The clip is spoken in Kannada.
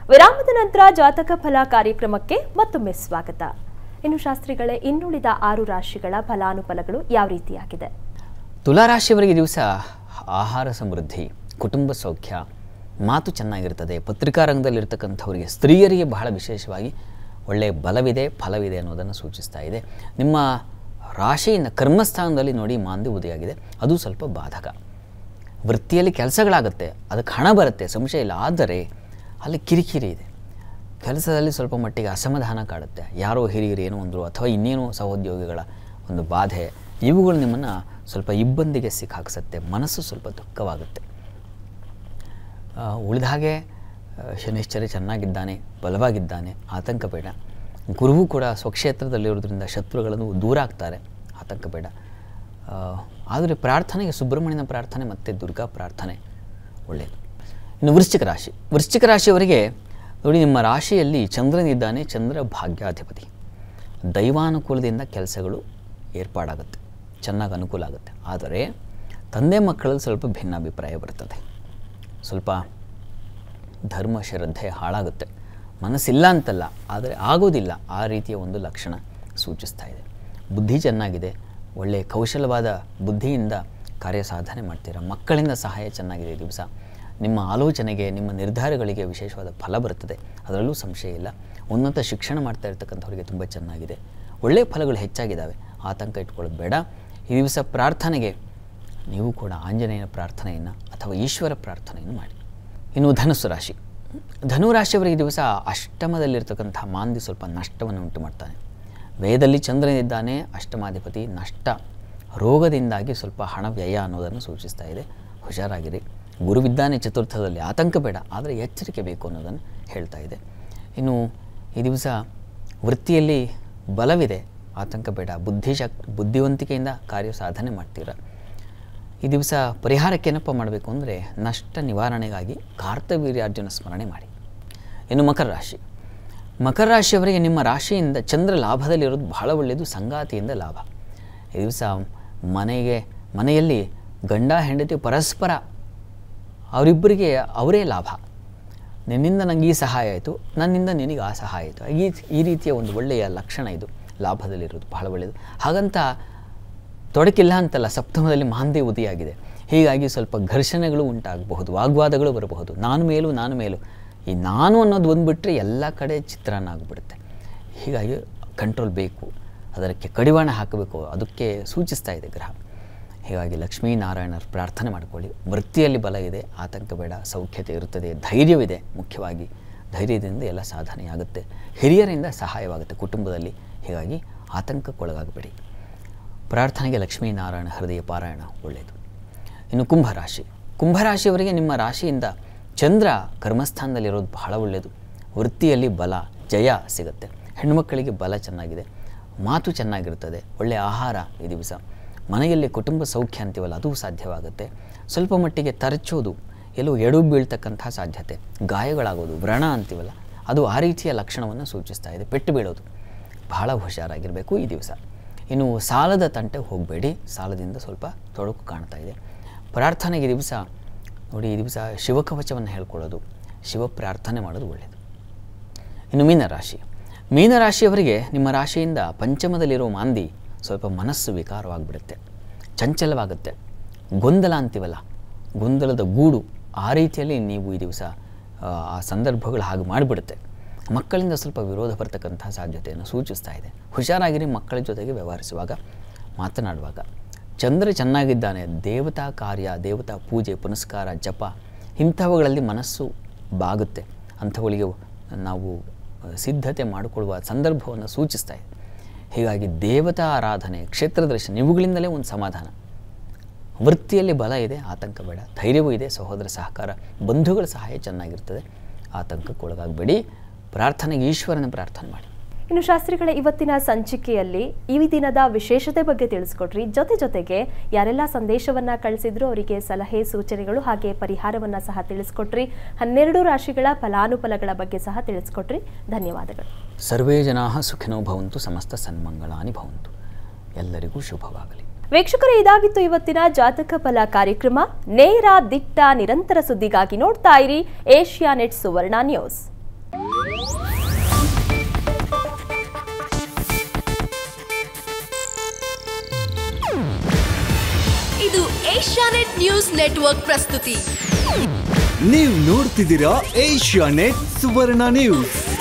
ವಿರಾಮದ ನಂತರ ಜಾತಕ ಫಲ ಕಾರ್ಯಕ್ರಮಕ್ಕೆ ಮತ್ತೊಮ್ಮೆ ಸ್ವಾಗತ ಇನ್ನು ಶಾಸ್ತ್ರಿಗಳೇ ಇನ್ನುಳಿದ ಆರು ರಾಶಿಗಳ ಫಲಾನುಫಲಗಳು ಯಾವ ರೀತಿಯಾಗಿದೆ ತುಲಾರಾಶಿಯವರಿಗೆ ದಿವಸ ಆಹಾರ ಸಮೃದ್ಧಿ ಕುಟುಂಬ ಸೌಖ್ಯ ಮಾತು ಚೆನ್ನಾಗಿರ್ತದೆ ಪತ್ರಿಕಾ ರಂಗದಲ್ಲಿರ್ತಕ್ಕಂಥವರಿಗೆ ಸ್ತ್ರೀಯರಿಗೆ ಬಹಳ ವಿಶೇಷವಾಗಿ ಒಳ್ಳೆಯ ಬಲವಿದೆ ಫಲವಿದೆ ಅನ್ನೋದನ್ನು ಸೂಚಿಸ್ತಾ ಇದೆ ನಿಮ್ಮ ರಾಶಿಯಿಂದ ಕರ್ಮಸ್ಥಾನದಲ್ಲಿ ನೋಡಿ ಮಾಂದಿ ಉದಯಾಗಿದೆ ಅದು ಸ್ವಲ್ಪ ಬಾಧಕ ವೃತ್ತಿಯಲ್ಲಿ ಕೆಲಸಗಳಾಗುತ್ತೆ ಅದಕ್ಕೆ ಹಣ ಬರುತ್ತೆ ಸಂಶಯ ಇಲ್ಲ ಆದರೆ ಅಲ್ಲಿ ಕಿರಿಕಿರಿ ಇದೆ ಕೆಲಸದಲ್ಲಿ ಸ್ವಲ್ಪ ಮಟ್ಟಿಗೆ ಅಸಮಾಧಾನ ಕಾಡುತ್ತೆ ಯಾರೋ ಹಿರಿಯರು ಏನೋ ಅಂದರು ಅಥವಾ ಇನ್ನೇನೋ ಸಹೋದ್ಯೋಗಿಗಳ ಒಂದು ಬಾಧೆ ಇವುಗಳು ನಿಮ್ಮನ್ನು ಸ್ವಲ್ಪ ಇಬ್ಬಂದಿಗೆ ಸಿಕ್ಕಾಕ್ಸುತ್ತೆ ಮನಸ್ಸು ಸ್ವಲ್ಪ ದುಃಖವಾಗುತ್ತೆ ಆ, ಉಳಿದ ಹಾಗೆ ಆ, ಶನಿಶ್ಚರ ಚೆನ್ನಾಗಿದ್ದಾನೆ ಬಲವಾಗಿದ್ದಾನೆ ಆತಂಕ ಬೇಡ ಗುರುವು ಕೂಡ ಸ್ವಕ್ಷೇತ್ರದಲ್ಲಿರೋದ್ರಿಂದ ಶತ್ರುಗಳನ್ನು ದೂರ ಆಗ್ತಾರೆ ಆತಂಕ ಬೇಡ ಆ, ಆದರೆ ಪ್ರಾರ್ಥನೆಗೆ ಸುಬ್ರಹ್ಮಣ್ಯನ ಪ್ರಾರ್ಥನೆ ಮತ್ತು ದುರ್ಗಾ ಪ್ರಾರ್ಥನೆ ಒಳ್ಳೆಯದು ಇನ್ನು ವೃಶ್ಚಿಕ ರಾಶಿ ವೃಶ್ಚಿಕ ರಾಶಿಯವರಿಗೆ ನೋಡಿ ನಿಮ್ಮ ರಾಶಿಯಲ್ಲಿ ಚಂದ್ರನಿದ್ದಾನೆ ಚಂದ್ರ ಭಾಗ್ಯಾಧಿಪತಿ ದೈವಾನುಕೂಲದಿಂದ ಕೆಲಸಗಳು ಏರ್ಪಾಡಾಗುತ್ತೆ ಚೆನ್ನಾಗಿ ಅನುಕೂಲ ಆಗುತ್ತೆ ಆದರೆ ತಂದೆ ಮಕ್ಕಳಲ್ಲಿ ಸ್ವಲ್ಪ ಭಿನ್ನಾಭಿಪ್ರಾಯ ಬರ್ತದೆ ಸ್ವಲ್ಪ ಧರ್ಮ ಶ್ರದ್ಧೆ ಹಾಳಾಗುತ್ತೆ ಮನಸ್ಸಿಲ್ಲ ಅಂತಲ್ಲ ಆದರೆ ಆಗೋದಿಲ್ಲ ಆ ರೀತಿಯ ಒಂದು ಲಕ್ಷಣ ಸೂಚಿಸ್ತಾ ಇದೆ ಬುದ್ಧಿ ಚೆನ್ನಾಗಿದೆ ಒಳ್ಳೆಯ ಕೌಶಲವಾದ ಬುದ್ಧಿಯಿಂದ ಕಾರ್ಯ ಸಾಧನೆ ಮಾಡ್ತೀರಾ ಮಕ್ಕಳಿಂದ ಸಹಾಯ ಚೆನ್ನಾಗಿದೆ ಈ ದಿವಸ ನಿಮ್ಮ ಆಲೋಚನೆಗೆ ನಿಮ್ಮ ನಿರ್ಧಾರಗಳಿಗೆ ವಿಶೇಷವಾದ ಫಲ ಬರುತ್ತದೆ ಅದರಲ್ಲೂ ಸಂಶಯ ಇಲ್ಲ ಉನ್ನತ ಶಿಕ್ಷಣ ಮಾಡ್ತಾ ಇರ್ತಕ್ಕಂಥವ್ರಿಗೆ ತುಂಬ ಚೆನ್ನಾಗಿದೆ ಒಳ್ಳೆಯ ಫಲಗಳು ಹೆಚ್ಚಾಗಿದ್ದಾವೆ ಆತಂಕ ಇಟ್ಕೊಳ್ಳೋದು ಬೇಡ ಈ ದಿವಸ ಪ್ರಾರ್ಥನೆಗೆ ನೀವು ಕೂಡ ಆಂಜನೇಯನ ಪ್ರಾರ್ಥನೆಯನ್ನು ಅಥವಾ ಈಶ್ವರ ಪ್ರಾರ್ಥನೆಯನ್ನು ಮಾಡಿ ಇನ್ನು ಧನುಸ್ಸು ರಾಶಿ ಧನು ರಾಶಿಯವರಿಗೆ ಈ ದಿವಸ ಅಷ್ಟಮದಲ್ಲಿರ್ತಕ್ಕಂಥ ಮಾಂದಿ ಸ್ವಲ್ಪ ನಷ್ಟವನ್ನು ಉಂಟು ಮಾಡ್ತಾನೆ ವೇದದಲ್ಲಿ ಚಂದ್ರನಿದ್ದಾನೆ ಅಷ್ಟಮಾಧಿಪತಿ ನಷ್ಟ ರೋಗದಿಂದಾಗಿ ಸ್ವಲ್ಪ ಹಣ ವ್ಯಯ ಅನ್ನೋದನ್ನು ಸೂಚಿಸ್ತಾ ಇದೆ ಹುಷಾರಾಗಿರಿ ಗುರುವಿದ್ದಾನೆ ಚತುರ್ಥದಲ್ಲಿ ಆತಂಕ ಬೇಡ ಆದರೆ ಎಚ್ಚರಿಕೆ ಬೇಕು ಅನ್ನೋದನ್ನು ಹೇಳ್ತಾ ಇದೆ ಇನ್ನು ಈ ದಿವಸ ವೃತ್ತಿಯಲ್ಲಿ ಬಲವಿದೆ ಆತಂಕ ಬೇಡ ಬುದ್ಧಿಶಕ್ ಬುದ್ಧಿವಂತಿಕೆಯಿಂದ ಕಾರ್ಯ ಸಾಧನೆ ಮಾಡ್ತೀರಾ ಈ ದಿವಸ ಪರಿಹಾರಕ್ಕೆ ಏನಪ್ಪ ಮಾಡಬೇಕು ಅಂದರೆ ನಷ್ಟ ನಿವಾರಣೆಗಾಗಿ ಕಾರ್ತವೀರ್ಯಾರ್ಜುನ ಸ್ಮರಣೆ ಮಾಡಿ ಇನ್ನು ಮಕರ ರಾಶಿ ಮಕರ ರಾಶಿಯವರಿಗೆ ನಿಮ್ಮ ರಾಶಿಯಿಂದ ಚಂದ್ರ ಲಾಭದಲ್ಲಿರೋದು ಬಹಳ ಒಳ್ಳೆಯದು ಸಂಗಾತಿಯಿಂದ ಲಾಭ ಈ ದಿವಸ ಮನೆಗೆ ಮನೆಯಲ್ಲಿ ಗಂಡ ಹೆಂಡತಿ ಪರಸ್ಪರ ಅವರಿಬ್ಬರಿಗೆ ಅವರೇ ಲಾಭ ನಿನ್ನಿಂದ ನನಗೆ ಈ ಸಹಾಯ ಆಯಿತು ನನ್ನಿಂದ ನಿನಗೆ ಆ ಸಹಾಯ ಆಯಿತು ಈ ಈ ರೀತಿಯ ಒಂದು ಒಳ್ಳೆಯ ಲಕ್ಷಣ ಇದು ಲಾಭದಲ್ಲಿರೋದು ಬಹಳ ಒಳ್ಳೆಯದು ಹಾಗಂತ ತೊಡಕಿಲ್ಲ ಅಂತಲ್ಲ ಸಪ್ತಮದಲ್ಲಿ ಮಾಂದಿ ಉದಿಯಾಗಿದೆ ಹೀಗಾಗಿ ಸ್ವಲ್ಪ ಘರ್ಷಣೆಗಳು ಉಂಟಾಗಬಹುದು ವಾಗ್ವಾದಗಳು ಬರಬಹುದು ನಾನು ಮೇಲು ನಾನು ಮೇಲು ಈ ನಾನು ಅನ್ನೋದು ಬಂದುಬಿಟ್ರೆ ಎಲ್ಲ ಕಡೆ ಚಿತ್ರಾನ್ನ ಆಗಿಬಿಡುತ್ತೆ ಹೀಗಾಗಿ ಕಂಟ್ರೋಲ್ ಬೇಕು ಅದಕ್ಕೆ ಕಡಿವಾಣ ಹಾಕಬೇಕು ಅದಕ್ಕೆ ಸೂಚಿಸ್ತಾ ಇದೆ ಗ್ರಹ ಹೀಗಾಗಿ ಲಕ್ಷ್ಮೀನಾರಾಯಣರ ಪ್ರಾರ್ಥನೆ ಮಾಡಿಕೊಳ್ಳಿ ವೃತ್ತಿಯಲ್ಲಿ ಬಲ ಇದೆ ಆತಂಕ ಬೇಡ ಸೌಖ್ಯತೆ ಇರುತ್ತದೆ ಧೈರ್ಯವಿದೆ ಮುಖ್ಯವಾಗಿ ಧೈರ್ಯದಿಂದ ಎಲ್ಲ ಸಾಧನೆಯಾಗುತ್ತೆ ಹಿರಿಯರಿಂದ ಸಹಾಯವಾಗುತ್ತೆ ಕುಟುಂಬದಲ್ಲಿ ಹೀಗಾಗಿ ಆತಂಕಕ್ಕೊಳಗಾಗಬೇಡಿ ಪ್ರಾರ್ಥನೆಗೆ ಲಕ್ಷ್ಮೀನಾರಾಯಣ ಹೃದಯ ಪಾರಾಯಣ ಒಳ್ಳೆಯದು ಇನ್ನು ಕುಂಭರಾಶಿ ಕುಂಭರಾಶಿಯವರಿಗೆ ನಿಮ್ಮ ರಾಶಿಯಿಂದ ಚಂದ್ರ ಕರ್ಮಸ್ಥಾನದಲ್ಲಿರೋದು ಬಹಳ ಒಳ್ಳೆಯದು ವೃತ್ತಿಯಲ್ಲಿ ಬಲ ಜಯ ಸಿಗುತ್ತೆ ಹೆಣ್ಣುಮಕ್ಕಳಿಗೆ ಬಲ ಚೆನ್ನಾಗಿದೆ ಮಾತು ಚೆನ್ನಾಗಿರ್ತದೆ ಒಳ್ಳೆಯ ಆಹಾರ ಈ ದಿವಸ ಮನೆಯಲ್ಲಿ ಕುಟುಂಬ ಸೌಖ್ಯ ಅಂತೀವಲ್ಲ ಅದು ಸಾಧ್ಯವಾಗುತ್ತೆ ಸ್ವಲ್ಪ ಮಟ್ಟಿಗೆ ತರಚೋದು ಎಲ್ಲೋ ಎಡು ಬೀಳ್ತಕ್ಕಂಥ ಸಾಧ್ಯತೆ ಗಾಯಗಳಾಗೋದು ವ್ರಣ ಅಂತೀವಲ್ಲ ಅದು ಆ ರೀತಿಯ ಲಕ್ಷಣವನ್ನು ಸೂಚಿಸ್ತಾ ಇದೆ ಪೆಟ್ಟು ಬೀಳೋದು ಬಹಳ ಹುಷಾರಾಗಿರಬೇಕು ಈ ದಿವಸ ಇನ್ನು ಸಾಲದ ತಂಟೆ ಹೋಗಬೇಡಿ ಸಾಲದಿಂದ ಸ್ವಲ್ಪ ತೊಡಕು ಕಾಣ್ತಾ ಇದೆ ಪ್ರಾರ್ಥನೆಗೆ ಈ ದಿವಸ ನೋಡಿ ಈ ದಿವಸ ಶಿವಕವಚವನ್ನು ಹೇಳ್ಕೊಳ್ಳೋದು ಶಿವ ಪ್ರಾರ್ಥನೆ ಮಾಡೋದು ಒಳ್ಳೆಯದು ಇನ್ನು ಮೀನರಾಶಿ ಮೀನರಾಶಿಯವರಿಗೆ ನಿಮ್ಮ ರಾಶಿಯಿಂದ ಪಂಚಮದಲ್ಲಿರೋ ಮಾಂದಿ ಸ್ವಲ್ಪ ಮನಸ್ಸು ವಿಕಾರವಾಗಿಬಿಡುತ್ತೆ ಚಂಚಲವಾಗುತ್ತೆ ಗೊಂದಲ ಅಂತೀವಲ್ಲ ಗೊಂದಲದ ಗೂಡು ಆ ರೀತಿಯಲ್ಲಿ ನೀವು ಈ ದಿವಸ ಆ, ಆ ಸಂದರ್ಭಗಳು ಹಾಗೆ ಮಾಡಿಬಿಡುತ್ತೆ ಮಕ್ಕಳಿಂದ ಸ್ವಲ್ಪ ವಿರೋಧ ಬರ್ತಕ್ಕಂಥ ಸಾಧ್ಯತೆಯನ್ನು ಸೂಚಿಸ್ತಾ ಇದೆ ಹುಷಾರಾಗಿರಿ ಮಕ್ಕಳ ಜೊತೆಗೆ ವ್ಯವಹರಿಸುವಾಗ ಮಾತನಾಡುವಾಗ ಚಂದ್ರ ಚೆನ್ನಾಗಿದ್ದಾನೆ ದೇವತಾ ಕಾರ್ಯ ದೇವತಾ ಪೂಜೆ ಪುನಸ್ಕಾರ ಜಪ ಇಂಥವುಗಳಲ್ಲಿ ಮನಸ್ಸು ಬಾಗುತ್ತೆ ಅಂಥವುಗಳಿಗೆ ನಾವು ಸಿದ್ಧತೆ ಮಾಡಿಕೊಳ್ಳುವ ಸಂದರ್ಭವನ್ನು ಸೂಚಿಸ್ತಾ ಇದೆ ಹೀಗಾಗಿ ದೇವತಾ ಆರಾಧನೆ ಕ್ಷೇತ್ರ ದರ್ಶನ ಇವುಗಳಿಂದಲೇ ಒಂದು ಸಮಾಧಾನ ವೃತ್ತಿಯಲ್ಲಿ ಬಲ ಇದೆ ಆತಂಕ ಬೇಡ ಧೈರ್ಯವೂ ಇದೆ ಸಹೋದರ ಸಹಕಾರ ಬಂಧುಗಳ ಸಹಾಯ ಚೆನ್ನಾಗಿರ್ತದೆ ಆತಂಕಕ್ಕೊಳಗಾಗಬೇಡಿ ಪ್ರಾರ್ಥನೆಗೆ ಈಶ್ವರನ ಪ್ರಾರ್ಥನೆ ಮಾಡಿ ಇನ್ನು ಶಾಸ್ತ್ರಿಗಳ ಇವತ್ತಿನ ಸಂಚಿಕೆಯಲ್ಲಿ ಈ ದಿನದ ವಿಶೇಷತೆ ಬಗ್ಗೆ ತಿಳಿಸ್ಕೊಟ್ರಿ ಜೊತೆ ಜೊತೆಗೆ ಯಾರೆಲ್ಲ ಸಂದೇಶವನ್ನ ಕಳಿಸಿದ್ರು ಅವರಿಗೆ ಸಲಹೆ ಸೂಚನೆಗಳು ಹಾಗೆ ಪರಿಹಾರವನ್ನ ಸಹ ತಿಳಿಸ್ಕೊಟ್ರಿ ಹನ್ನೆರಡು ರಾಶಿಗಳ ಫಲಾನುಫಲಗಳ ಬಗ್ಗೆ ಸಹ ತಿಳಿಸ್ಕೊಟ್ರಿ ಧನ್ಯವಾದಗಳು ಸರ್ವೇ ಜನಾ ಸುಖಿನೋ ಭವಂತು ಸಮಸ್ತ ಸನ್ಮಂಗಳಾನಿ ಭವಂತು ಎಲ್ಲರಿಗೂ ಶುಭವಾಗಲಿ ವೀಕ್ಷಕರೇ ಇದಾಗಿತ್ತು ಇವತ್ತಿನ ಜಾತಕ ಫಲ ಕಾರ್ಯಕ್ರಮ ನೇರ ದಿಟ್ಟ ನಿರಂತರ ಸುದ್ದಿಗಾಗಿ ನೋಡ್ತಾ ಇರಿ ಏಷ್ಯಾ ನೆಟ್ ಸುವರ್ಣ ನ್ಯೂಸ್ ಇದು ಏಷ್ಯಾನೆಟ್ ನ್ಯೂಸ್ ನೆಟ್ವರ್ಕ್ ಪ್ರಸ್ತುತಿ ನೀವು ನೋಡ್ತಿದ್ದೀರಾ ಏಷ್ಯಾ ನೆಟ್ ಸುವರ್ಣ ನ್ಯೂಸ್